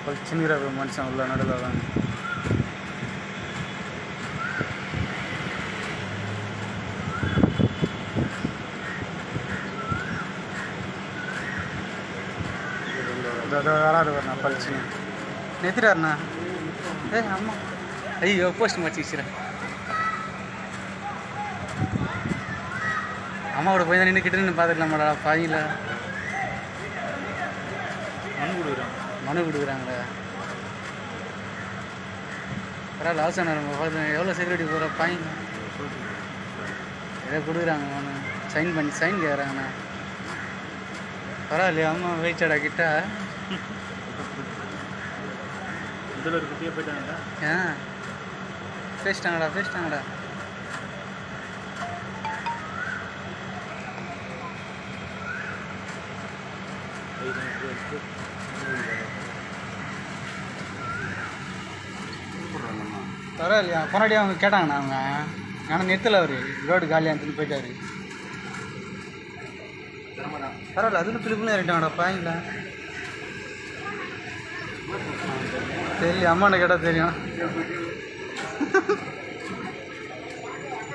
பளிச்சுங்கிற மனுஷன் உள்ள நடுவில் தான் இதோ வராது வரண்ணா பளிச்சுன்னு நிறுத்திட்டாருண்ணா ஏ அம்மா ஐயோ போஸ்ட் மச்சி வச்சுக்கிறேன் அம்மாவோட போய் தான் நின்று கிட்ட நின்று பார்த்துக்கலாமாடா பாயில மண் கொடுக்குறான் மனு கொடுக்குறாங்களே பரவாயில்ல அவசரம் நம்ம பார்த்து எவ்வளோ செக்யூரிட்டி போகிற பாயிங்க ஏதோ கொடுக்குறாங்க மனு சைன் பண்ணி சைன் கேட்குறாங்கண்ணா பரவாயில்லையா அம்மா வெயிட்டடா கிட்ட இதில் ஒரு குட்டியாக போயிட்டாங்கடா ஏன் பேசிட்டாங்கடா பேசிட்டாங்கடா பரவாயில்லையா முன்னாடி அவங்க கேட்டாங்கண்ணா அவங்க ஆனால் நிறுத்தல அவர் ரோடு காலியாக போயிட்டாரு பரவாயில்ல அதில் பிலிப்பில் இறங்கிட்டாங்கடா பாயிங்களா தெரியல அம்மாண்ட கேட்டால் தெரியும்